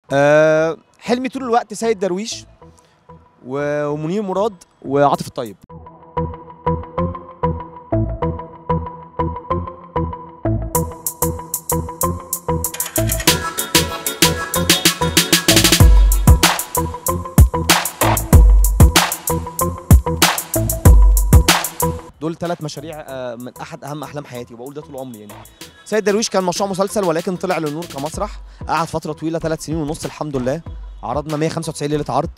أه حلمي طول الوقت سيد درويش و- ومنير مراد وعاطف الطيب دول ثلاث مشاريع آه، من احد اهم احلام حياتي وبقول ده طول عمري يعني سيد درويش كان مشروع مسلسل ولكن طلع للنور كمسرح قعد فتره طويله ثلاث سنين ونص الحمد لله عرضنا 195 ليله عرض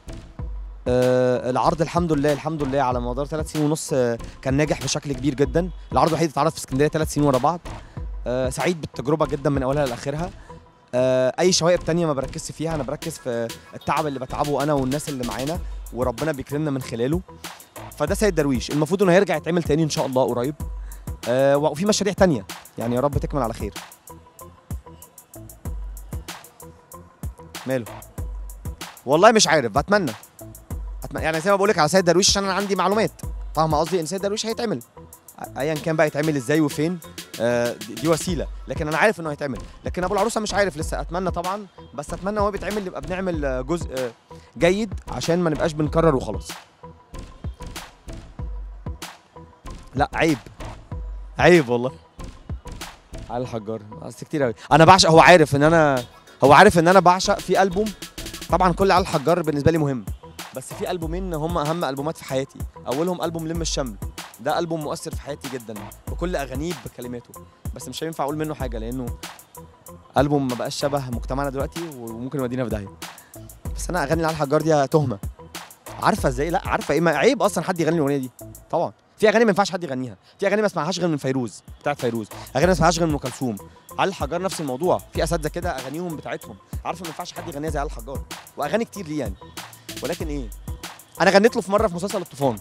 آه العرض الحمد لله الحمد لله على مدار ثلاث سنين ونص آه كان ناجح بشكل كبير جدا العرض الوحيد اتعرض في اسكندريه ثلاث سنين ورا بعض آه سعيد بالتجربه جدا من اولها لاخرها آه اي شوائب تانية ما بركزش فيها انا بركز في التعب اللي بتعبه انا والناس اللي معانا وربنا بيكرمنا من خلاله فده سيد درويش المفروض انه هيرجع يتعمل تاني ان شاء الله قريب آه وفي مشاريع تانية يعني يا رب تكمل على خير ماله والله مش عارف بتمنى أتمنى يعني زي ما بقول لك على سيد درويش عشان انا عندي معلومات فاهم قصدي ان سيد درويش هيتعمل ايا كان بقى يتعمل ازاي وفين آه دي دي وسيله لكن انا عارف انه هيتعمل لكن ابو العروسه مش عارف لسه اتمنى طبعا بس اتمنى وهو بيتعمل نبقى بنعمل آه، جزء آه، جيد عشان ما نبقاش بنكرر وخلاص لا عيب عيب والله علي الحجار بس كتير قوي انا بعشق هو عارف ان انا هو عارف ان انا بعشق في البوم طبعا كل علي الحجار بالنسبه لي مهم بس في البومين هم اهم البومات في حياتي اولهم البوم لم الشمل ده البوم مؤثر في حياتي جدا بكل اغانيه بكلماته بس مش هينفع اقول منه حاجه لانه البوم ما بقاش شبه مجتمعنا دلوقتي وممكن يودينا في داهيه بس انا اغاني علي الحجار دي تهمه عارفه ازاي لا عارفه ايه ما عيب اصلا حد يغني الاغنيه دي طبعا في اغاني ما ينفعش حد يغنيها في اغاني ما اسمعهاش غير من فيروز بتاعت فيروز اغاني ما اسمعهاش غير من ام كلثوم علي الحجار نفس الموضوع في اساتذه كده اغانيهم بتاعتهم عارفه ما ينفعش حد يغنيها زي علي الحجار واغاني كتير ليه يعني ولكن ايه انا غنيت له في مره في مسلسل الطوفان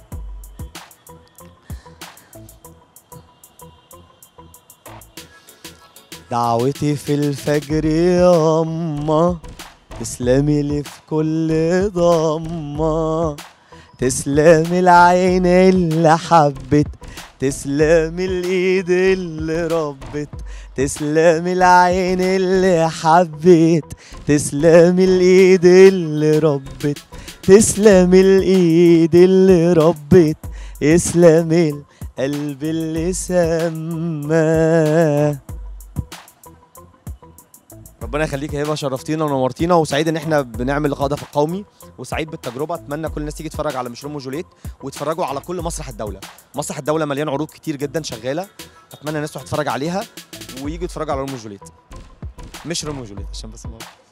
دعوتي في الفجر يا أما تسلمي لي في كل ضمة تسلمي العين اللي حبت تسلمي الايد اللي ربت تسلمي العين اللي حبت تسلمي الايد اللي ربت تسلمي الايد اللي ربت يسلمي القلب اللي سماه ربنا يخليك يا هبه شرفتينا ونورتينا وسعيد ان احنا بنعمل لقاء ده في القومي وسعيد بالتجربه اتمنى كل الناس تيجي تتفرج على مش روميو وجوليت ويتفرجوا على كل مسرح الدوله مسرح الدوله مليان عروض كتير جدا شغاله اتمنى الناس تروح تتفرج عليها ويجوا يتفرجوا على روميو وجوليت مش روميو وجوليت عشان بس ما